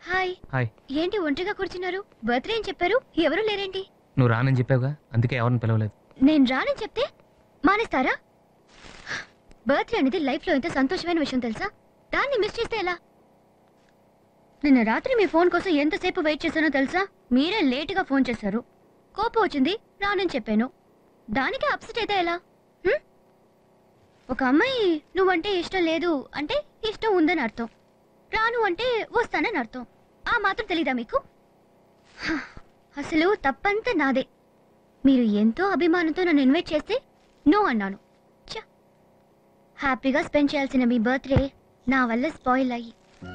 Hi hi ఏంటి ఒంటరిగా కూర్చున్నారు బర్త్డే అని చెప్పారు ఎవరు లేరేంటి నువ్వు రానని చెప్పావుగా అందుకే ఎవరిని పిలవలేదు నేను రానని చెప్తే మానేస్తారా బర్త్డే అనేది లైఫ్ లో ఎంత సంతోషమైన విషయం తెలుసా దాన్ని మిస్ చేస్తే ఎలా నిన్న రాత్రి మీ ఫోన్ కోసం ఎంతసేపు వెయిట్ చేశానో తెలుసా మీరే లేట్ గా ఫోన్ చేశారు కోపం వచ్చింది రానని చెప్పాను దానికి అప్సెట్ అయితే ఎలా హ్మ్? ఒక అమ్మాయి నువ్వంటే ఇష్టం లేదు అంటే ఇష్టం ఉందని అర్థం రాను అంటే వస్తానని అర్థం ఆ మాత్రం తెలీదా మీకు హ, అసలు తప్పంతా నాదే మీరు ఎంతో అభిమానంతో నన్ను ఇన్వైట్ చేస్తే నో అన్నాను ఛ! హ్యాపీగా స్పెండ్ చేయాల్సిన మీ బర్త్డే నా వల్ల స్పాయిల్ అయ్యి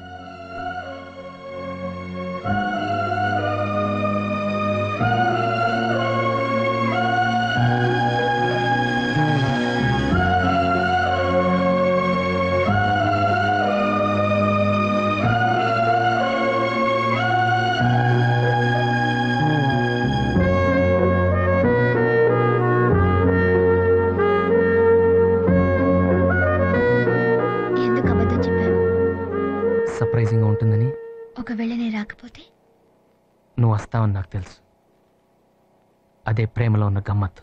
ఎందుకు అబద్ధం చెప్పాను సర్ప్రైజింగ్గా ఉంటుందని ఒకవేళ నేను రాకపోతే నువ్వు వస్తావని నాకు తెలుసు అదే ప్రేమలో ఉన్న గమ్మత్తు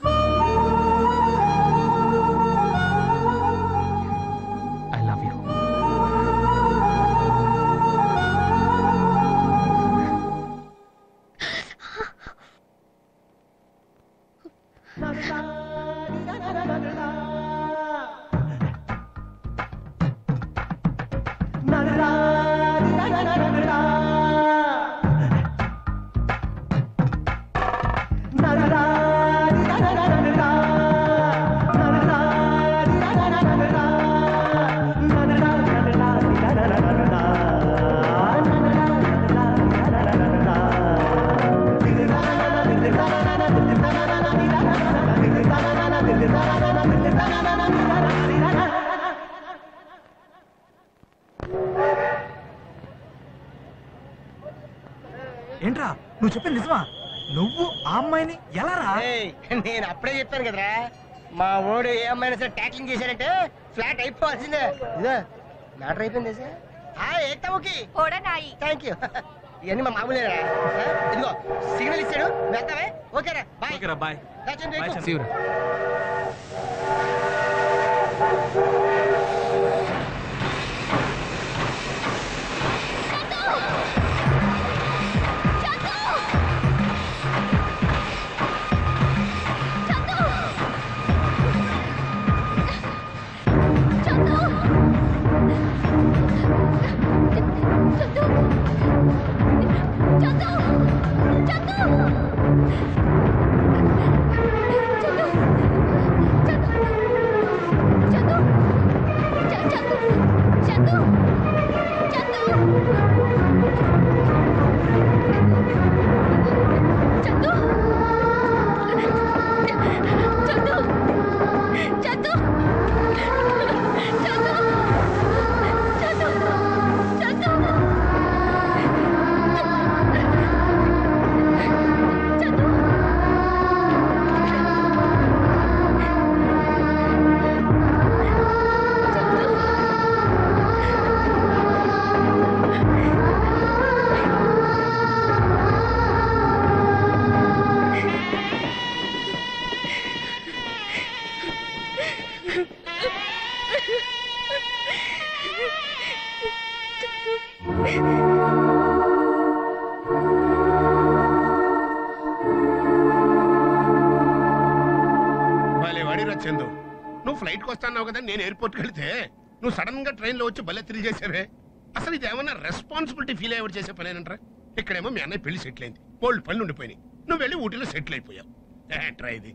ఐ లవ్ యూ ఏంట్రా నువ్వు చెప్పింది నిజమా నువ్వు ఆ అమ్మాయిని ఎలా రా ఏయ్, నేను అప్పుడే చెప్పాను కదరా మా ఓడు ఏ అమ్మాయినా సరే ట్యాక్లింగ్ చేశాడంటే ఫ్లాట్ అయిపోవాల్సిందే ఇదో మ్యాటర్ అయిపోయింది సార్ ఏతావుకి థ్యాంక్ యూ ఇవన్నీ మా మామూలేరా ఆ, ఇదిగో సిగ్నల్ ఇచ్చాడు వెళ్తావే ఓకేరా బాయ్ ఓకేరా బాయ్ రా, చందు, ఎక్కు. Bye, శివరా భలే వాడిరా చందు నువ్వు ఫ్లైట్కి వస్తాన్నావు కదా నేను ఎయిర్పోర్ట్కి వెళ్తే నువ్వు సడన్ గా ట్రైన్లో వచ్చి భలే తిరిగి చేసావే అసలు ఇది ఏమన్నా రెస్పాన్సిబిలిటీ ఫీల్ అయ్యేవాడు చేసే పనేనంటారా ఇక్కడేమో మీ అన్నయ్య పెళ్లి సెటిల్ అయింది బోల్డ్ పనులు ఉండిపోయినాయి నువ్వు వెళ్ళి ఊటీలో సెటిల్ అయిపోయావు ఏంట్రా ఇది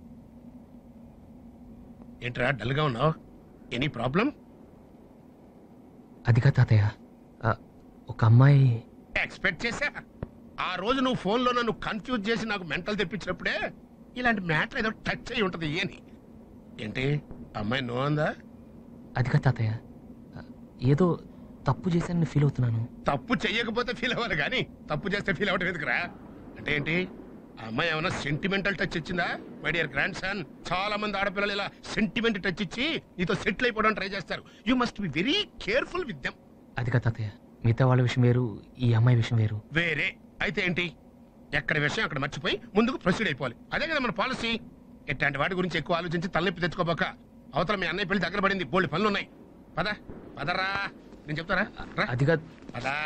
ఏంట్రా డల్గా ఉన్నావు ఎనీ ప్రాబ్లం అదిగా తాతయ్య ఆ, ఒక అమ్మాయి ఎక్స్పెక్ట్ చేశా ఆ రోజు నువ్వు ఫోన్లో నన్ను కన్ఫ్యూజ్ చేసి నాకు మెంటల్ తెప్పించినప్పుడే ఇలాంటి మ్యాటర్ ఏదో టచ్ అయి ఉంటది అని ఏంటి అమ్మాయి నో అందా అదిగా తాతయ్య ఆ, ఏదో తప్పు చేశానని ఫీల్ అవుతున్నాను తప్పు చెయ్యకపోతే ఫీల్ అవ్వాలి కానీ తప్పు చేస్తే ఫీల్ అవ్వడం ఎందుకురా అంటే ఏంటి ఆ అమ్మాయి ఏమైనా సెంటిమెంటల్ టచ్ ఇచ్చిందా మై డియర్ గ్రాండ్ సన్ చాలా మంది ఆడపిల్లలు ఇలా సెంటిమెంట్ టచ్ ఇచ్చి నీతో సెటిల్ అయిపోవడం ట్రై చేస్తారు you must be very careful with them అదిగా తాతయ్య మిగతా వాళ్ళ విషయం వేరు ఈ అమ్మాయి విషయం వేరు వేరే అయితే ఏంటి ఎక్కడ విషయం అక్కడ మర్చిపోయి ముందుకు ప్రొసీడ్ అయిపోవాలి అదే కదా మన పాలసీ ఇట్లాంటి వాటి గురించి ఎక్కువ ఆలోచించి తలనొప్పి తెచ్చుకోబోక అవతల మీ అన్నయ్య పెళ్లి దగ్గర పడింది బోల్డ్ పనులు ఉన్నాయి పద పదరా నేను చెప్తారా రా అదిగా పదా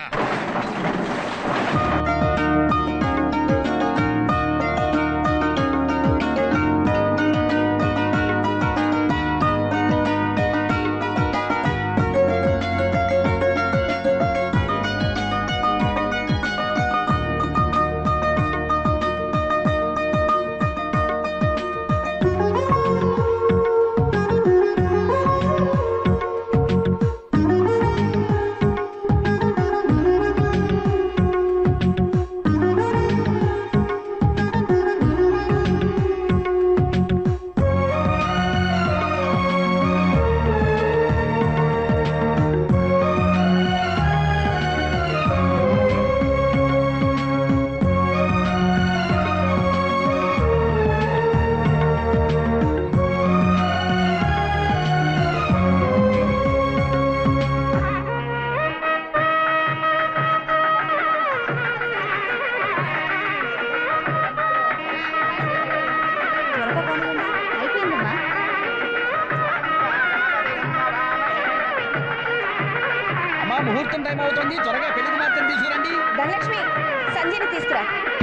అయిపోయిందమ్మా అమ్మా ముహూర్తం టైం అవుతుంది త్వరగా పెళ్లికి మాత్రం తీసుకురండి ధనలక్ష్మి సంజయ్ని తీసుకురా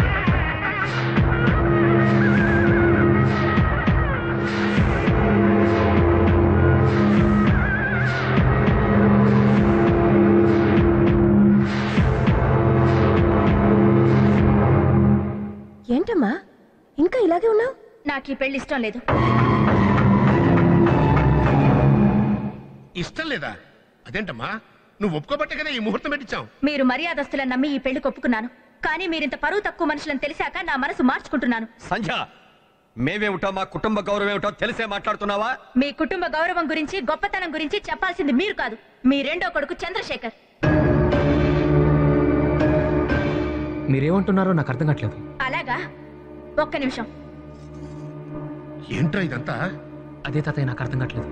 ఏంటమ్మా ఇంకా ఇలాగే ఉన్నావు నాకు ఈ పెళ్లి ఇష్టం లేదు ఇష్టం లేదా అదేంటమ్మా నువ్వు ఒప్పుకోబట్టే కదా ఈ ముహూర్తం పెట్టించాం మీరు మర్యాదస్తులను నమ్మి ఈ పెళ్లి ఒప్పుకున్నాను కానీ మీరింత పరువు తక్కువ మనుషులను తెలిసాక నా మనసు మార్చుకుంటున్నాను సంధ్య మేమేమిటో మా కుటుంబ గౌరవం ఏమిటో తెలిసే మాట్లాడుతున్నావా మీ కుటుంబ గౌరవం గురించి గొప్పతనం గురించి చెప్పాల్సింది మీరు కాదు మీ రెండో కొడుకు చంద్రశేఖర్ మీరేమంటున్నారో నాకు అర్థం కావట్లేదు అలాగా ఒక్క నిమిషం ఏంట్రా ఇదంతా అదే తాతయ్య నాకు అర్థం కావట్లేదు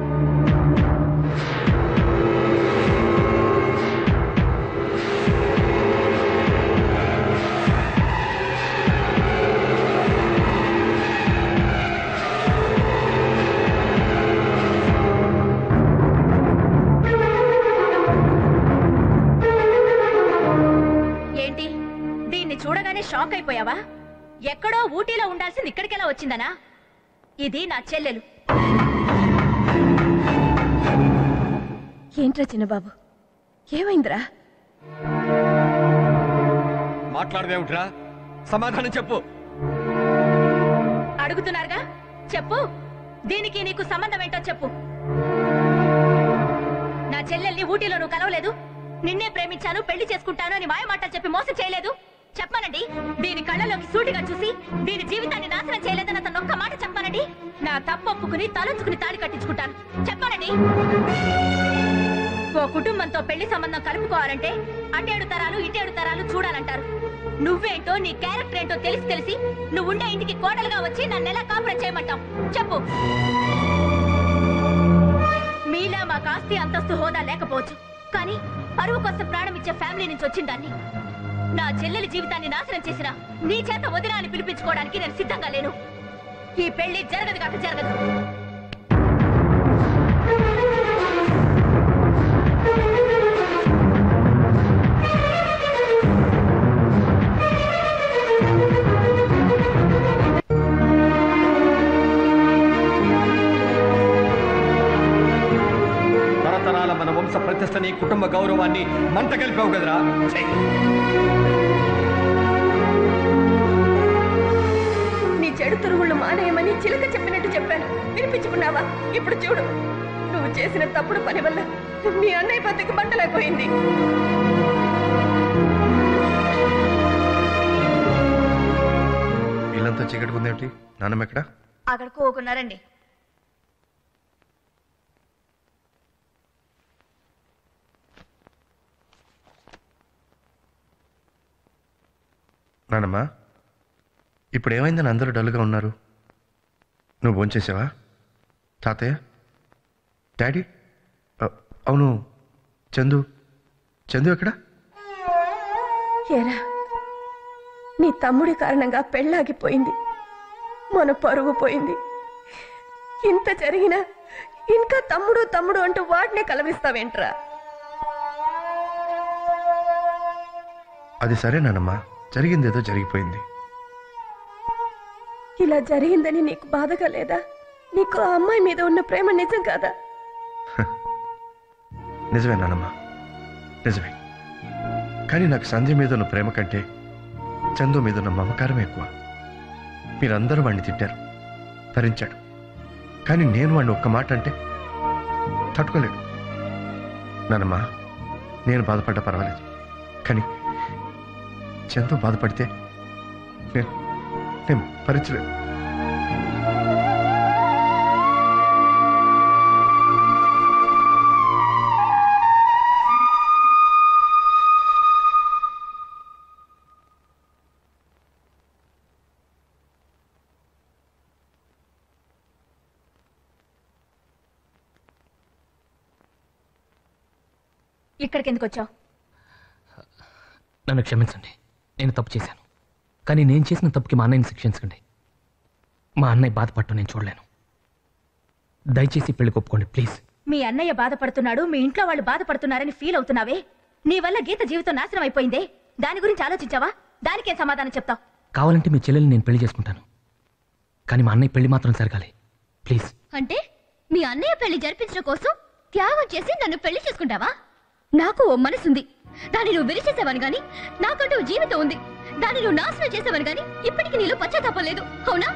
ఏంటి దీన్ని చూడగానే షాక్ అయిపోయావా ఎక్కడో ఊటీలో ఉండాల్సింది ఇక్కడికెలా వచ్చిందనా ఇది నా చెల్లెలు ఏంట్రా చిన్నబాబు ఏమైందిరా మాట్లాడదేమిట్రా సమాధానం చెప్పు అడుగుతున్నారుగా చెప్పు దీనికి నీకు సంబంధం ఏంటో చెప్పు నా చెల్లెల్ని ఊటీలో నువ్వు కలవలేదు నిన్నే ప్రేమించాను పెళ్లి చేసుకుంటాను అని మాయ మాటలు చెప్పి మోసం చేయలేదు చెప్పానండి దీని కళ్ళలోకి సూటిగా చూసి దీని జీవితాన్ని నాశనం చేయలేదని అతను ఒక్క మాట చెప్పానండి నా తప్పు ఒప్పుకుని తలంచుకుని తాడి కట్టించుకుంటాను చెప్పానండి ఓ కుటుంబంతో పెళ్లి సంబంధం కలుపుకోవాలంటే అటేడు తరాలు ఇటేడు తరాలు చూడాలంటారు నువ్వేంటో నీ క్యారెక్టర్ ఏంటో తెలిసి తెలిసి నువ్వు ఉండే ఇంటికి కోడలుగా వచ్చి నన్ను ఎలా కాపురం చేయమంటావు చెప్పు మీలా మాకు ఆస్తి అంతస్తు హోదా లేకపోవచ్చు కానీ పరువు కోసం ప్రాణం ఇచ్చే ఫ్యామిలీ నుంచి వచ్చిందాన్ని నా చెల్లెలి జీవితాన్ని నాశనం చేసిన నీ చేత వదిన అని పిలిపించుకోవడానికి నేను సిద్ధంగా లేను ఈ పెళ్లి జరగదు కాక జరగదు తరతరాల మన వంశ ప్రతిష్టని కుటుంబ గౌరవాన్ని మంట కలిపావు కదరా ఛీ! నీ చెడు తిరుగుళ్ళు మానేయమని చిలక చెప్పినట్టు చెప్పాను వినిపించుకున్నావా ఇప్పుడు చూడు నువ్వు చేసిన తప్పుడు పని వల్ల మీ అన్నయ్య బతికి బండలైపోయింది వీళ్ళంతా చీకటి ఉందేమిటి నాన్నమ్మ ఎక్కడ అక్కడ కోకున్నారండి నానమ్మ ఇప్పుడు ఏమైందని అందరూ డల్గా ఉన్నారు నువ్వు భోంచేసావా తాతయ్య డాడీ అ- అవును చందు చందు ఎక్కడ ఏరా నీ తమ్ముడి కారణంగా పెళ్ళాగిపోయింది మన పరువు పోయింది ఇంత జరిగినా ఇంకా తమ్ముడు తమ్ముడు అంటూ వాడినే కలవిస్తావేంట్రా అది సరేనానమ్మా జరిగిందేదో జరిగిపోయింది ఇలా జరిగిందని నీకు బాధగా లేదా నీకు ఆ అమ్మాయి మీద ఉన్న ప్రేమ నిజం కాదా నిజమే నానమ్మా నిజమే కానీ నాకు సంధ్య మీద ఉన్న ప్రేమ కంటే చందు మీద ఉన్న మమకారం ఎక్కువ మీరందరూ వాడిని తిట్టారు భరించాడు కానీ నేను వాడిని ఒక్క మాట అంటే తట్టుకోలేడు నానమ్మా నేను బాధపడ్డా పర్వాలేదు కానీ చందు బాధపడితే నేను నేను భరించలేను ఇక్కడికి ఎందుకు వచ్చావు నన్ను క్షమించండి నేను తప్పు చేశాను కానీ నేను చేసిన తప్పుకి మా అన్నయ్యని శిక్షించకండి మా అన్నయ్య బాధపడటం నేను చూడలేను దయచేసి పెళ్లి ఒప్పుకోండి ప్లీజ్ మీ అన్నయ్య బాధపడుతున్నాడు మీ ఇంట్లో వాళ్ళు బాధపడుతున్నారని ఫీల్ అవుతున్నావే నీ వల్ల గీత జీవితం నాశనం అయిపోయిందే దాని గురించి ఆలోచించావా దానికే సమాధానం చెప్తావు కావాలంటే మీ చెల్లెల్ని నేను పెళ్లి చేసుకుంటాను కానీ మా అన్నయ్య పెళ్లి మాత్రం జరగాలి ప్లీజ్ అంటే మీ అన్నయ్య పెళ్లి జరిపించడం కోసం త్యాగం చేసి నన్ను పెళ్లి చేసుకుంటావా నాకు ఓ మనసుంది దాన్ని నువ్వు విరిచేసావని గాని నాకంటూ ఓ జీవితం ఉంది దాన్ని నువ్వు నాశనం చేసావని గాని ఇప్పటికి నీలో పశ్చాత్తాపం లేదు అవునా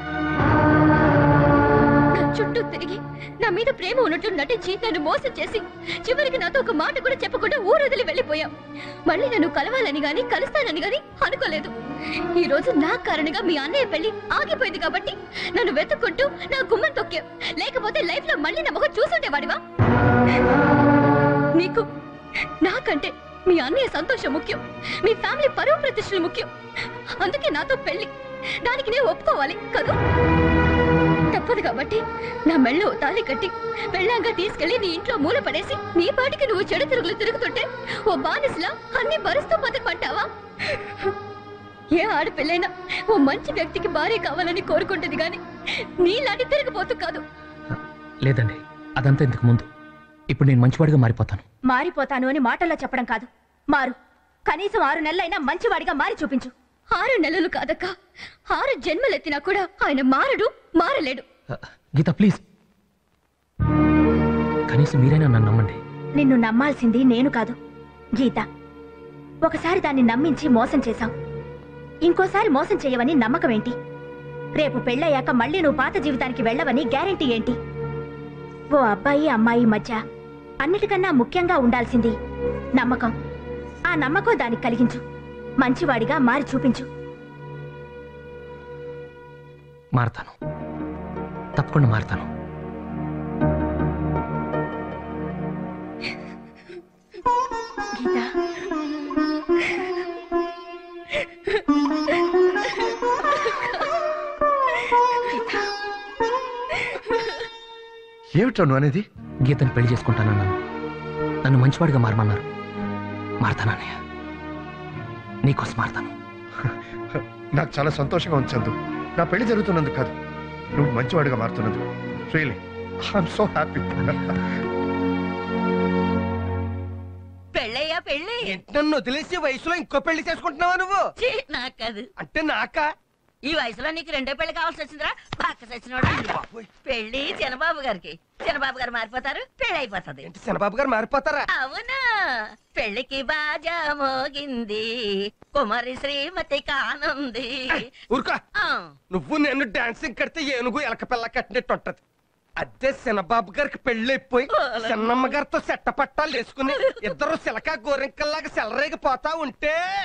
నా చుట్టూ తిరిగి నా మీద ప్రేమ ఉన్నట్టు నటించి నన్ను మోసం చేసి చివరికి నాతో ఒక మాట కూడా చెప్పకుండా ఊరు వదిలి వెళ్ళిపోయాం మళ్ళీ నన్ను కలవాలని గాని కలుస్తానని గాని అనుకోలేదు ఈ రోజు నా కారణంగా మీ అన్నయ్య పెళ్లి ఆగిపోయింది కాబట్టి నన్ను వెతుక్కుంటూ నా గుమ్మం తొక్కావు లేకపోతే లైఫ్ లో మళ్ళీ నా మొహం చూసుండేవాడివా నీకు నాకంటే మీ అన్నయ్య సంతోషం ముఖ్యం మీ ఫ్యామిలీ పరువు ప్రతిష్టలు ముఖ్యం అందుకే నాతో పెళ్లి దానికి నేను ఒప్పుకోవాలి కదూ తప్పదు కాబట్టి నా మెళ్ళో ఓ తాళి కట్టి పెళ్ళాంగా తీసుకెళ్లి నీ ఇంట్లో మూల పడేసి నీ పాటికి నువ్వు చెడు తిరుగులు తిరుగుతుంటే ఓ బానిసలా అన్ని భరుస్తూ బతకమంటావా ఏ ఆడపిల్లైనా ఓ మంచి వ్యక్తికి భార్య కావాలని కోరుకుంటుంది గాని నీలాంటి తిరిగిపోతూ కాదు లేదండి అదంతా ఇంతకు ముందు ఇప్పుడు నేను మంచివాడిగా మారిపోతాను మారిపోతాను అని మాటల్లో చెప్పడం కాదు మారు కనీసం ఆరు నెలలైనా మంచివాడిగా మారి చూపించు ఆరు నెలలు కాదక్క ఆరు జన్మలెత్తినా కూడా ఆయన మారడు మారలేడు ఆ, గీత ప్లీజ్ కనీసం మీరైనా నన్ను నమ్మండి నిన్ను నమ్మాల్సింది నేను కాదు గీత ఒకసారి దాన్ని నమ్మించి మోసం చేశాం ఇంకోసారి మోసం చేయవని నమ్మకం ఏంటి రేపు పెళ్ళయ్యాక మళ్ళీ నువ్వు పాత జీవితానికి వెళ్ళవని గ్యారెంటీ ఏంటి ఓ అబ్బాయి అమ్మాయి మధ్య అన్నిటికన్నా ముఖ్యంగా ఉండాల్సింది నమ్మకం ఆ నమ్మకం దానికి కలిగించు మంచివాడిగా మారి చూపించు మారతాను తప్పకుండా మారతాను గీత ఏమిటో నువ్వు అనేది గీతని పెళ్లి చేసుకుంటానన్నాను నన్ను మంచివాడిగా మారమన్నారు మారతానన్నయ్య నీకోసం మారతాను నాకు చాలా సంతోషంగా ఉంది చందు నా పెళ్లి జరుగుతున్నందుకు కాదు నువ్వు మంచివాడిగా మారుతున్నందుకు రియలీ ఐఎమ్ సో హ్యాపీ పెళ్ళయ్యా పెళ్ళి నన్ను వదిలేసి వయసులో ఇంకో పెళ్లి చేసుకుంటున్నావా నువ్వు ఛీ, నాకు కాదు అంటే నాకా ఈ వయసులో నీకు రెండో పెళ్లి కావాల్సి వచ్చిందిరా పక్క సచ్చినోడా పెళ్లి చిన్నబాబు గారికి చిన్నబాబు గారు మారిపోతారు పెళ్లి అయిపోతుంది ఏంటి చంద్రబాబు గారు మారిపోతారా అవునా పెళ్లికి బాజా మోగింది కుమారి శ్రీమతి కానుంది ఊరుకో ఆ, నువ్వు నేను డాన్సింగ్ కడితే ఏనుగు ఎలక పిల్ల కట్టినట్టు ఉంటది అదే చిన్నబాబు గారికి పెళ్ళైపోయి చిన్నమ్మ గారితో సెట్ట పట్టాలు వేసుకుని ఇద్దరు సిలక గోరింకల్లాగా సెలరేగిపోతా ఉంటే